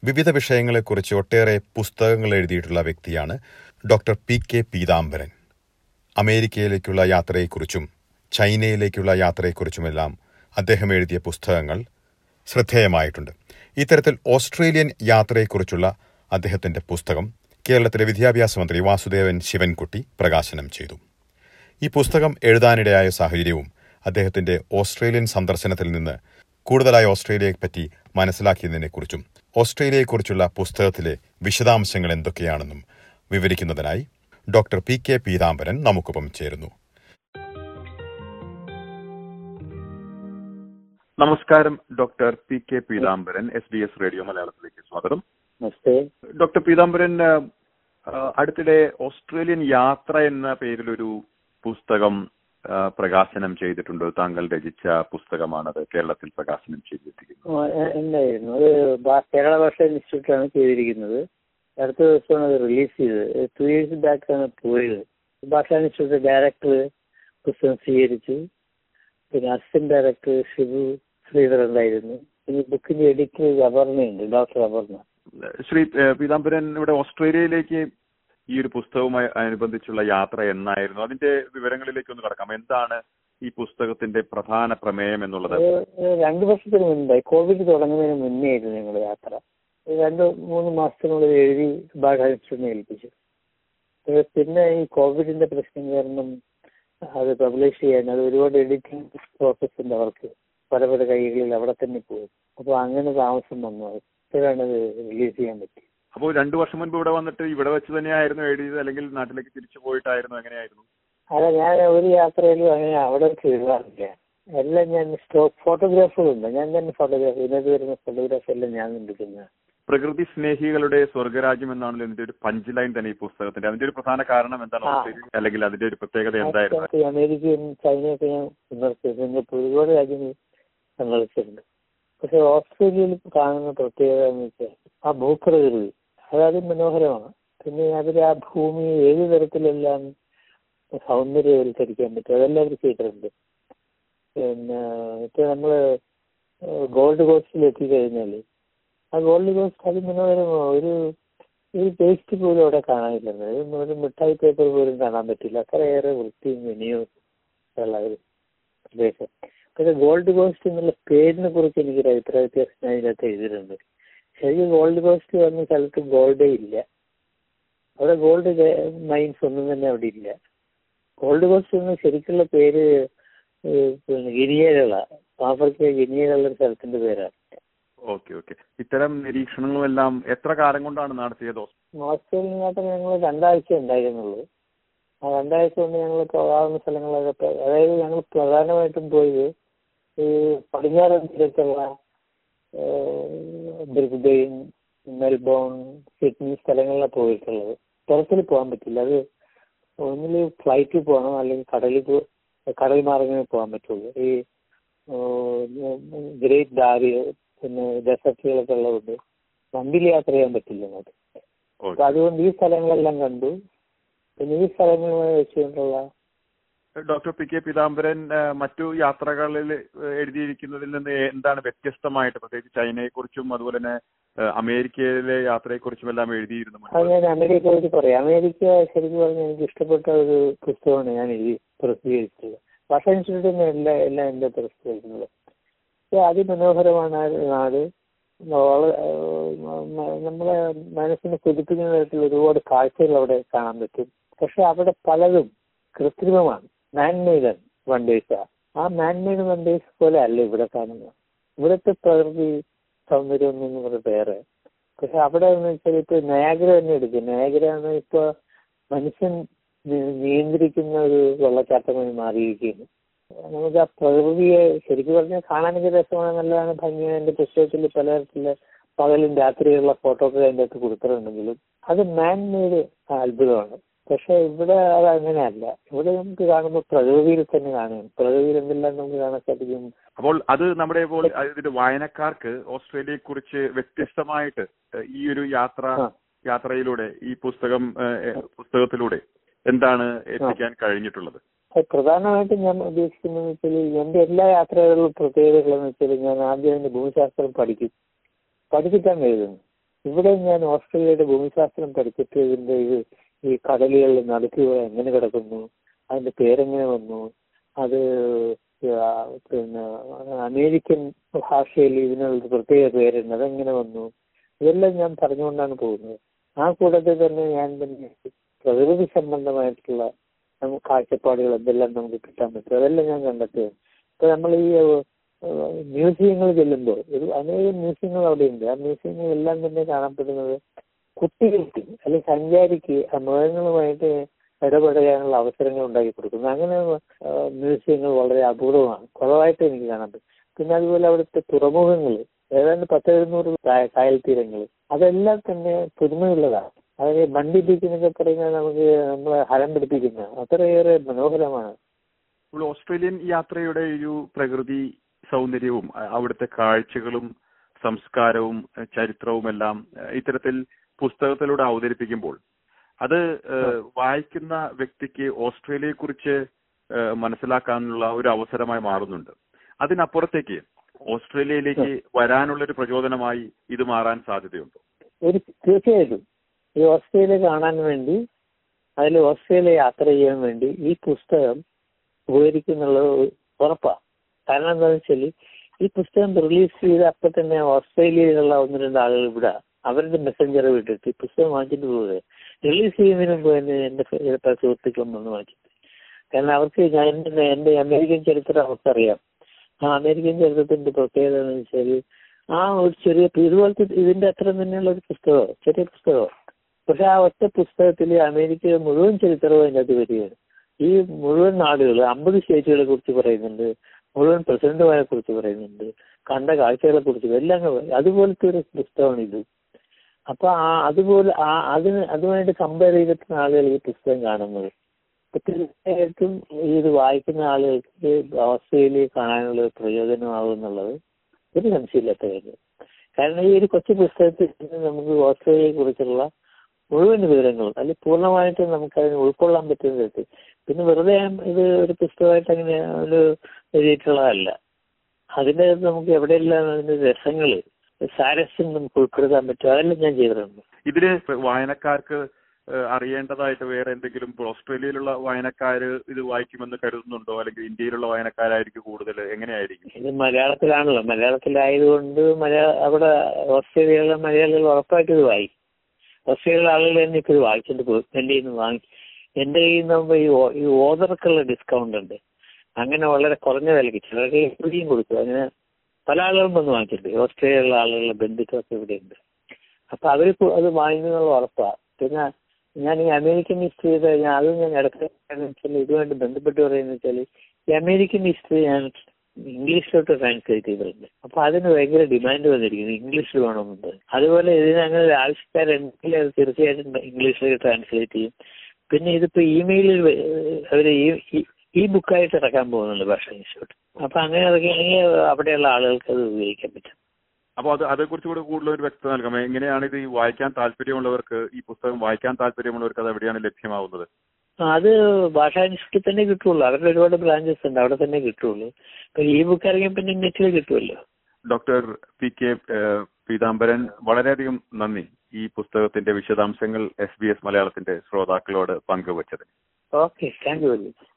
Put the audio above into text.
വിവിധ വിഷയങ്ങളെക്കുറിച്ച് ഒട്ടേറെ പുസ്തകങ്ങൾ എഴുതിയിട്ടുള്ള വ്യക്തിയാണ് ഡോക്ടർ പി കെ പീതാംബരൻ അമേരിക്കയിലേക്കുള്ള യാത്രയെക്കുറിച്ചും ചൈനയിലേക്കുള്ള യാത്രയെക്കുറിച്ചുമെല്ലാം അദ്ദേഹം എഴുതിയ പുസ്തകങ്ങൾ ശ്രദ്ധേയമായിട്ടുണ്ട് ഇത്തരത്തിൽ ഓസ്ട്രേലിയൻ യാത്രയെക്കുറിച്ചുള്ള അദ്ദേഹത്തിന്റെ പുസ്തകം കേരളത്തിലെ വിദ്യാഭ്യാസ മന്ത്രി വാസുദേവൻ ശിവൻകുട്ടി പ്രകാശനം ചെയ്തു ഈ പുസ്തകം എഴുതാനിടയായ സാഹചര്യവും അദ്ദേഹത്തിന്റെ ഓസ്ട്രേലിയൻ സന്ദർശനത്തിൽ നിന്ന് കൂടുതലായി ഓസ്ട്രേലിയയെപ്പറ്റി മനസ്സിലാക്കിയതിനെക്കുറിച്ചും ഓസ്ട്രേലിയയെക്കുറിച്ചുള്ള പുസ്തകത്തിലെ വിശദാംശങ്ങൾ എന്തൊക്കെയാണെന്നും വിവരിക്കുന്നതിനായി ഡോക്ടർ പി കെ പീതാംബരൻ നമുക്കൊപ്പം ചേരുന്നു നമസ്കാരം doctor P K Peethambaran S B S radio മലയാളത്തിലേക്ക് സ്വാഗതം നമസ്തേ ഡോക്ടർ പീതാംബരൻ ആ, അടുത്തിടെ ഓസ്ട്രേലിയൻ യാത്ര എന്ന പേരിലൊരു പുസ്തകം ആ, പ്രകാശനം ചെയ്തിട്ടുണ്ട് താങ്കൾ രചിച്ച പുസ്തകമാണത് കേരളത്തിൽ പ്രകാശനം ചെയ്തിരിക്കുന്നത് ആ, എ- എന്തായിരുന്നു അത് ഭാ- കേരള ഭാഷാ ഇൻസ്റ്റിറ്റ്യൂട്ടാണ് ചെയ്തിരിക്കുന്നത് അടുത്ത ദിവസമാണ് അത് റിലീസ് ചെയ്തത് ടു ഇയേഴ്സ് ബാക്ക് ആണ് പോയത് ഭാഷാ ഇൻസ്റ്റിറ്റ്യൂട്ട് ഡയറക്ടർ പുസ്തകം സ്വീകരിച്ചു പിന്നെ അസിസ്റ്റന്റ് ഡയറക്ടർ ഷിബു ശ്രീധർ ഉണ്ടായിരുന്നു പിന്നെ ബുക്കിന്റെ എഡിറ്റർ അപർണയുണ്ട് ഡോക്ടർ അപർണ ശ്രീ ആ, പീതാംബരൻ ഇവിടെ ഓസ്ട്രേലിയയിലേക്ക് ഈ ഒരു പുസ്തകവുമായി അനുബന്ധിച്ചുള്ള യാത്ര എന്നായിരുന്നു അതിന്റെ വിവരങ്ങളിലേക്ക് ഒന്ന് കടക്കാം എന്താണ് ഈ പുസ്തകത്തിന്റെ പ്രധാന പ്രമേയം എന്നുള്ളത് അത് രണ്ടു വർഷത്തിന് മുൻപായി കോവിഡ് തുടങ്ങുന്നതിന് മുന്നേ ആയിരുന്നു ഞങ്ങൾ യാത്ര രണ്ട് മൂന്ന് മാസത്തിനുള്ളിൽ എഴുതി ഭാഷാ ഇൻസ്റ്റിറ്റ്യൂട്ടിനെ ഏൽപ്പിച്ചു ഏഹ് പിന്നെ ഈ കോവിഡിന്റെ പ്രശ്നം കാരണം അത് പബ്ലിഷ് ചെയ്യാൻ അത് ഒരുപാട് എഡിറ്റിംഗ് പ്രോസസ് ഉണ്ട് അവർക്ക് പല പല കൈകളിൽ അവിടെ തന്നെ പോകും അപ്പൊ അങ്ങനെ താമസം വന്നു ഇപ്പോഴാണ് അത് റിലീസ് ചെയ്യാൻ പറ്റി അപ്പോൾ രണ്ടു വർഷം മുൻപ് ഇവിടെ വന്നിട്ട് ഇവിടെ വെച്ച് തന്നെയായിരുന്നു എഴുതിയത് അല്ലെങ്കിൽ നാട്ടിലേക്ക് തിരിച്ചു പോയിട്ടായിരുന്നു എങ്ങനെയായിരുന്നു അല്ല ഞാൻ ഒരു യാത്രയിലും അങ്ങനെ അവിടെ വെച്ച് എഴുതാറില്ല എല്ലാം ഞാൻ സ്റ്റോക്ക് ഫോട്ടോഗ്രാഫുകളുണ്ട് ഞാൻ തന്നെ ഫോട്ടോഗ്രാഫ് ഇതിനകത്ത് വരുന്ന ഫോട്ടോഗ്രാഫ് എല്ലാം ഞാൻ എടുക്കുന്ന പ്രകൃതി സ്നേഹികളുടെ സ്വർഗരാജ്യം എന്നാണല്ലോ ഇതിന്റെ ഒരു പഞ്ച് ലൈൻ തന്നെ ഈ പുസ്തകത്തിന്റെ അതിന്റെ ഒരു പ്രധാന കാരണം എന്താണ് ആ. ഓസ്ട്രേലിയ അല്ലെങ്കിൽ അതിന്റെ ഒരു പ്രത്യേകത എന്തായിരുന്നു ഈ അമേരിക്കയും ചൈനയൊക്കെ ഞാൻ സന്ദർശിച്ചു സിംഗപ്പൂർ ഒരുപാട് രാജ്യങ്ങൾ സന്ദർശിച്ചിട്ടുണ്ട് പക്ഷെ ഓസ്ട്രേലിയയിൽ കാണുന്ന പ്രത്യേകത എന്ന് വെച്ചാൽ ആ ഭൂപ്രകൃതി അതായത് മനോഹരമാണ് പിന്നെ അതിൽ ആ ഭൂമി ഏത് തരത്തിലെല്ലാം സൗന്ദര്യവൽക്കരിക്കാൻ പറ്റും അതെല്ലാം അവർ ചെയ്തിട്ടുണ്ട് പിന്നെ ഇപ്പൊ നമ്മള് ഗോൾഡ് കോസ്റ്റിൽ എത്തിക്കഴിഞ്ഞാല് ആ ഗോൾഡ് കോസ്റ്റ് അതിമനോഹരമാണ് ഒരു ഒരു പേസ്റ്റ് പോലും അവിടെ കാണാനില്ലെന്ന് ഒരു ഒരു മിഠായി പേപ്പർ പോലും കാണാൻ പറ്റില്ല അത്രയേറെ വൃത്തിയും വിനിയോഗം ഉള്ള ഒരു പ്രദേശം പക്ഷെ ഗോൾഡ് കോസ്റ്റ് എന്നുള്ള പേരിനെ കുറിച്ച് എനിക്കൊരു അഭിപ്രായ വ്യത്യാസം ഞാൻ ഇതിനകത്ത് എഴുതിയിട്ടുണ്ട് ശരിക്കും ഗോൾഡ് കോസ്റ്റ് വന്ന സ്ഥലത്ത് ഗോൾഡേ ഇല്ല അവിടെ ഗോൾഡ് മൈൻസ് ഒന്നും തന്നെ അവിടെ ഇല്ല ഗോൾഡ് കോസ്റ്റ് എന്ന ശരിക്കുള്ള പേര് ഏഹ് പിന്നെ ഗിനിയകള ആഫ്രിക്ക ഗിനിയകളുടെ ഒരു സ്ഥലത്തിന്റെ പേരാണ് ഓക്കെ ഓക്കെ ഇത്തരം നിരീക്ഷണങ്ങളും എല്ലാം എത്ര കാലം കൊണ്ടാണ് നടത്തിയത് ഓസ്ട്രേലിയൻ യാത്ര ഞങ്ങൾ രണ്ടാഴ്ച ഉണ്ടായിരുന്നുള്ളൂ ആ രണ്ടാഴ്ച കൊണ്ട് ഞങ്ങൾ പോകാവുന്ന സ്ഥലങ്ങളൊക്കെ പോയി. അതായത് ഞങ്ങൾ പ്രധാനമായിട്ടും പോയത് ഈ പടിഞ്ഞാറൻ തീരത്തുള്ള ബ്രിസ്ബെയിൻ മെൽബോൺ സിഡ്നി സ്ഥലങ്ങളിലാണ് പോയിട്ടുള്ളത് പുറത്തിൽ പോകാൻ പറ്റില്ല അത് ഒന്നിൽ ഫ്ലൈറ്റിൽ പോകണം അല്ലെങ്കിൽ കടലിൽ പോ കടൽ മാർഗമേ പോകാൻ പറ്റുള്ളൂ ഈ ഗ്രേറ്റ് ബാരിയർ പിന്നെ ഡെസർട്ടുകളൊക്കെ ഉള്ളതുകൊണ്ട് വണ്ടിയിൽ യാത്ര ചെയ്യാൻ പറ്റില്ല അങ്ങോട്ട് അപ്പൊ അതുകൊണ്ട് ഈ സ്ഥലങ്ങളെല്ലാം കണ്ടു പിന്നെ ഈ സ്ഥലങ്ങളുമായി വെച്ചുകൊണ്ടുള്ള ഡോക്ടർ പി കെ പീതാംബരൻ ആ, മറ്റു യാത്രകളിൽ ആ, എഴുതിയിരിക്കുന്നതിൽ നിന്ന് എന്താണ് വ്യത്യസ്തമായിട്ട് പ്രത്യേകിച്ച് ചൈനയെക്കുറിച്ചും അതുപോലെ തന്നെ ആ, അമേരിക്കയിലെ യാത്രയെക്കുറിച്ചും എല്ലാം എഴുതിയിരുന്നു അത് മുൻപ്. ഞാൻ അമേരിക്ക കുറിച്ച് പറയാം അമേരിക്ക ശരിക്കും പറഞ്ഞാൽ എനിക്ക് ഇഷ്ടപ്പെട്ട ഒരു പുസ്തകമാണ് ഞാൻ എഴുതി പ്രസിദ്ധീകരിച്ചത് ഭാഷ ഇൻസ്റ്റിറ്റ്യൂട്ടിൽ നിന്ന് എല്ലാം എല്ലാം എൻ്റെ പ്രസിദ്ധീകരിക്കുന്നത് പക്ഷേ അതിമനോഹരമാണ് ആ നാട് വള- ഏഹ് നമ്മളെ മനസ്സിനെ കൊതിപ്പിക്കുന്ന തരത്തിൽ ഒരുപാട് കാഴ്ചകൾ അവിടെ കാണാൻ പറ്റും പക്ഷെ അവിടെ പലതും കൃത്രിമമാണ് മാൻമെയ്ഡ് വണ്ടേഴ്സ് ആ മാൻമെയ്ഡ് വണ്ടേഴ്സ് പോലെ അല്ല ഇവിടെ കാണുന്നത് ഇവിടുത്തെ പ്രകൃതി സൗന്ദര്യം എന്ന് പറയുന്നത് വേറെ പക്ഷെ അവിടെ എന്ന് വെച്ചാൽ ഇപ്പൊ നയാഗ്ര തന്നെ എടുക്കും നയാഗ്ര എന്ന് ഇപ്പൊ മനുഷ്യൻ നി- നിയന്ത്രിക്കുന്ന ഒരു വെള്ളച്ചാട്ടമായി മാറിയിരിക്കുന്നു നമുക്ക് ആ പ്രകൃതിയെ ശരിക്കും പറഞ്ഞാൽ കാണാനൊക്കെ രസമാണ് നല്ലതാണ് ഭംഗിയാണ് എന്റെ പുസ്തകത്തിൽ പലതരത്തിലുള്ള പകലും രാത്രിയുള്ള ഫോട്ടോ ഒക്കെ അതിൻ്റെ അകത്ത് കൊടുത്തിട്ടുണ്ടെങ്കിലും അത് മാൻ മെയ്ഡ് അത്ഭുതമാണ് പക്ഷെ ഇവിടെ അത് അങ്ങനെയല്ല ഇവിടെ നമുക്ക് കാണുമ്പോൾ പ്രകൃതിയിൽ തന്നെ കാണും പ്രകൃതിയിൽ എന്തെല്ലാം നമുക്ക് കാണാൻ സാധിക്കും അപ്പോൾ അത് നമ്മുടെ ഇപ്പോൾ ഇതിന്റെ വായനക്കാർക്ക് ഓസ്ട്രേലിയയെ കുറിച്ച് വ്യത്യസ്തമായിട്ട് ഏഹ്, ഈ ഒരു യാത്ര ആ. യാത്രയിലൂടെ ഈ പുസ്തകം ഏഹ്, പുസ്തകത്തിലൂടെ എന്താണ് എത്തിക്കാൻ കഴിഞ്ഞിട്ടുള്ളത് അത് പ്രധാനമായിട്ടും ഞാൻ ഉദ്ദേശിക്കുന്നത് വെച്ചാൽ എന്റെ എല്ലാ യാത്രകളിലും പ്രത്യേകതകളെന്ന് വെച്ചാൽ ഞാൻ ആദ്യം അതിന്റെ ഭൂമിശാസ്ത്രം പഠിക്കും പഠിച്ചിട്ടാണ് എഴുതുന്നത് ഇവിടെ ഞാൻ ഓസ്ട്രേലിയയുടെ ഭൂമിശാസ്ത്രം പഠിച്ചിട്ട് ഇതിന്റെ ഇത് ഈ കടലുകളിൽ നടുക്കുകൾ എങ്ങനെ കിടക്കുന്നു അതിന്റെ പേരെങ്ങനെ വന്നു അത് ആ, പിന്നെ അമേരിക്കൻ ഭാഷയിൽ ഇതിനൊരു പ്രത്യേക പേരുണ്ട് അതെങ്ങനെ വന്നു ഇതെല്ലാം ഞാൻ പറഞ്ഞുകൊണ്ടാണ് പോകുന്നത് ആ കൂട്ടത്തിൽ തന്നെ ഞാൻ പിന്നെ പ്രകൃതി സംബന്ധമായിട്ടുള്ള നമുക്ക് കാഴ്ചപ്പാടുകൾ എന്തെല്ലാം നമുക്ക് കിട്ടാൻ പറ്റും അതെല്ലാം ഞാൻ കണ്ടെത്തുകയാണ് ഇപ്പൊ നമ്മൾ ഈ മ്യൂസിയങ്ങൾ ചെല്ലുമ്പോൾ ഒരു അനേകം മ്യൂസിയങ്ങൾ അവിടെ ഉണ്ട് ആ മ്യൂസിയങ്ങളെല്ലാം തന്നെ കാണപ്പെടുന്നത് കുട്ടികൾക്ക് അല്ലെങ്കിൽ സഞ്ചാരിക്ക് ആ മൃഗങ്ങളുമായിട്ട് ഇടപെടാനുള്ള അവസരങ്ങൾ ഉണ്ടാക്കി കൊടുക്കുന്നു അങ്ങനെ ആ, മ്യൂസിയങ്ങൾ വളരെ അപൂർവമാണ് കുറവായിട്ട് എനിക്ക് കാണാൻ പറ്റും പിന്നെ അതുപോലെ അവിടുത്തെ തുറമുഖങ്ങൾ ഏതാണ്ട് പത്തെഴുന്നൂറ് കായൽ തീരങ്ങൾ അതെല്ലാം തന്നെ പുതുമയുള്ളതാണ് അതായത് മണ്ടി ബീച്ച് എന്നൊക്കെ പറയുന്നത് നമുക്ക് നമ്മളെ ഹരം പിടിപ്പിക്കുന്ന അത്രയേറെ മനോഹരമാണ് ഇപ്പോൾ ഓസ്ട്രേലിയൻ യാത്രയുടെ ഒരു പ്രകൃതി സൗന്ദര്യവും അ- അവിടുത്തെ കാഴ്ചകളും സംസ്കാരവും അഹ് ചരിത്രവും എല്ലാം അഹ് ഇത്തരത്തിൽ പുസ്തകത്തിലൂടെ അവതരിപ്പിക്കുമ്പോൾ അത് ഏഹ്, വായിക്കുന്ന വ്യക്തിക്ക് ഓസ്ട്രേലിയയെ കുറിച്ച് മനസ്സിലാക്കാനുള്ള ഒരു അവസരമായി മാറുന്നുണ്ട് അതിനപ്പുറത്തേക്ക് ഓസ്ട്രേലിയയിലേക്ക് വരാനുള്ള ഒരു പ്രചോദനമായി ഇത് മാറാൻ സാധ്യതയുണ്ടോ ഒരു തീർച്ചയായിട്ടും ഈ ഓസ്ട്രേലിയ കാണാൻ വേണ്ടി അതിൽ ഓസ്ട്രേലിയ യാത്ര ചെയ്യാൻ വേണ്ടി ഈ പുസ്തകം ഉപകരിക്കുന്നുള്ളത് ഉറപ്പാണ് കാരണം എന്താണെന്ന് വെച്ചാൽ ഈ പുസ്തകം റിലീസ് ചെയ്ത അപ്പൊ തന്നെ ഓസ്ട്രേലിയയിലുള്ള ഒന്ന് രണ്ട് ആളുകൾ ഇവിടെ അവരുടെ മെസ്സഞ്ചർ വിട്ടിട്ട് ഈ പുസ്തകം വാങ്ങിച്ചിട്ട് പോവുക റിലീസ് ചെയ്യുന്നതിന് മുമ്പ് തന്നെ എന്റെ ചില സുഹൃത്തുക്കളും വന്ന് വാങ്ങിച്ചിട്ട് കാരണം അവർക്ക് ഞാൻ എന്റെ എന്റെ അമേരിക്കൻ ചരിത്രം അവർക്കറിയാം ആ അമേരിക്കൻ ചരിത്രത്തിന്റെ പ്രത്യേകത എന്ന് വെച്ചാൽ ആ ഒരു ചെറിയ ഇതുപോലത്തെ ഇതിന്റെ അത്ര തന്നെയുള്ള ഒരു പുസ്തകമോ ചെറിയ പുസ്തകമോ പക്ഷെ ആ ഒറ്റ പുസ്തകത്തിൽ അമേരിക്ക മുഴുവൻ ചരിത്രവും അതിനകത്ത് വരികയാണ് ഈ മുഴുവൻ നാടുകൾ അമ്പത് സ്റ്റേറ്റുകളെ കുറിച്ച് പറയുന്നുണ്ട് മുഴുവൻ പ്രസിഡന്റുമാരെ കുറിച്ച് പറയുന്നുണ്ട് കണ്ട കാഴ്ചകളെ കുറിച്ച് എല്ലാം അങ്ങ് പറയും. അതുപോലത്തെ ഒരു പുസ്തകമാണ് ഇത് അപ്പൊ ആ അതുപോലെ ആ അതിന് അതുമായിട്ട് കമ്പയർ ചെയ്തിട്ടാണ് ആളുകൾ ഈ പുസ്തകം കാണുന്നത് അപ്പൊ തീർച്ചയായിട്ടും ഇത് വായിക്കുന്ന ആളുകൾക്ക് ഓസ്ട്രേലിയ കാണാനുള്ള ഒരു പ്രയോജനമാകും എന്നുള്ളത് ഒരു സംശയമില്ലാത്ത കാര്യം കാരണം ഈ ഒരു കൊച്ചു പുസ്തകത്തിൽ നിന്ന് നമുക്ക് ഓസ്ട്രേലിയയെ കുറിച്ചുള്ള മുഴുവൻ വിവരങ്ങളും അല്ലെങ്കിൽ പൂർണ്ണമായിട്ടും നമുക്ക് അതിന് ഉൾക്കൊള്ളാൻ പറ്റുന്ന തരത്തിൽ പിന്നെ വെറുതെ ഇത് ഒരു പുസ്തകമായിട്ട് അങ്ങനെ ഒരു എഴുതിയിട്ടുള്ളതല്ല അതിന്റെ അകത്ത് നമുക്ക് എവിടെയെല്ലാം അതിന്റെ രസങ്ങള് സാരസ്യം നമുക്ക് ഉൾപ്പെടുത്താൻ പറ്റും അതെല്ലാം ഞാൻ ചെയ്തിട്ടുണ്ട് ഇതില് വായനക്കാർക്ക് ഏഹ്, അറിയേണ്ടതായിട്ട് വേറെ എന്തെങ്കിലും ഇപ്പോൾ ഓസ്ട്രേലിയയിലുള്ള വായനക്കാര് ഇത് വായിക്കുമെന്ന് കരുതുന്നുണ്ടോ അല്ലെങ്കിൽ ഇന്ത്യയിലുള്ള വായനക്കാരായിരിക്കും കൂടുതൽ എങ്ങനെയായിരിക്കും ഇത് മലയാളത്തിലാണല്ലോ മലയാളത്തിലായതുകൊണ്ട് മലയാള അവിടെ ഓസ്ട്രേലിയയിലുള്ള മലയാളികൾ ഉറപ്പായിട്ട് ഇത് വായിക്കും ഓസ്ട്രേലിയയിലെ ആളുകൾ തന്നെ ഇപ്പൊ ഇത് വായിച്ചിട്ട് പോകും എന്റെ കയ്യിൽ നിന്ന് വാങ്ങി എന്റെ കയ്യിൽ നിന്ന് ഈ ഓ- ഈ ഓതർക്കുള്ള ഡിസ്കൗണ്ട് ഉണ്ട് അങ്ങനെ വളരെ കുറഞ്ഞ വിലയ്ക്ക് ചിലർക്ക് എവിടെയും കൊടുക്കും അങ്ങനെ പല ആളുകളും വന്ന് വാങ്ങിച്ചിട്ടുണ്ട് ഓസ്ട്രേലിയയിലുള്ള ആളുകളുടെ ബന്ധുക്കളൊക്കെ ഇവിടെയുണ്ട് അപ്പൊ അവര് കു- അത് വാങ്ങുന്നുള്ള ഉറപ്പാണ് പിന്നെ ഞാൻ ഈ അമേരിക്കൻ ഹിസ്റ്ററി ചെയ്ത് കഴിഞ്ഞാൽ അത് ഞാൻ ഇടയ്ക്ക് വെച്ചാൽ ഇതുമായിട്ട് ബന്ധപ്പെട്ട് പറയുന്നത് വെച്ചാൽ ഈ അമേരിക്കൻ ഹിസ്റ്ററി ഞാൻ ഇംഗ്ലീഷിലോട്ട് ട്രാൻസ്ലേറ്റ് ചെയ്തിട്ടുണ്ട് അപ്പൊ അതിന് ഭയങ്കര ഡിമാൻഡ് വന്നിരിക്കുന്നു ഇംഗ്ലീഷിൽ വേണമെന്നുണ്ട് അതുപോലെ ഇതിന് അങ്ങനെ ഒരു ആവശ്യക്കാരുണ്ടെങ്കിൽ അത് തീർച്ചയായിട്ടും ഇംഗ്ലീഷിലേക്ക് ട്രാൻസ്ലേറ്റ് ചെയ്യും പിന്നെ ഇതിപ്പോ ഇമെയിലിൽ അവര് ഈ ഈ ബുക്കായിട്ട് ഇറക്കാൻ പോകുന്നുണ്ട് ഭാഷ ഇൻസ്റ്റിറ്റ്യൂട്ട് അപ്പൊ അങ്ങനെ ഇറക്കുകയാണെങ്കിൽ അവിടെയുള്ള ആളുകൾക്ക് അത് ഉപയോഗിക്കാൻ പറ്റും അപ്പോൾ അത് അതേക്കുറിച്ച് കൂടെ കൂടുതൽ ഒരു വ്യക്തത നൽകാം എങ്ങനെയാണ് ഇത് ഈ വായിക്കാൻ താല്പര്യമുള്ളവർക്ക് ഈ പുസ്തകം വായിക്കാൻ താല്പര്യമുള്ളവർക്ക് അത് എവിടെയാണ് ലഭ്യമാവുന്നത് ആ, അത് ഭാഷാ ഇൻസ്റ്റിറ്റ്യൂട്ടിൽ തന്നെ കിട്ടുള്ളൂ അവരുടെ ഒരുപാട് ബ്രാഞ്ചസ് ഉണ്ട് അവിടെ തന്നെ കിട്ടുള്ളൂ ഇപ്പൊ ഈ ബുക്ക് ഇറങ്ങിയ പിന്നെ നെറ്റിൽ കിട്ടുമല്ലോ ഡോക്ടർ പി കെ ഏഹ്, പീതാംബരൻ വളരെയധികം നന്ദി ഈ പുസ്തകത്തിന്റെ വിശദാംശങ്ങൾ എസ് ബി എസ് മലയാളത്തിന്റെ ശ്രോതാക്കളോട് പങ്കുവച്ചത് okay thank you very much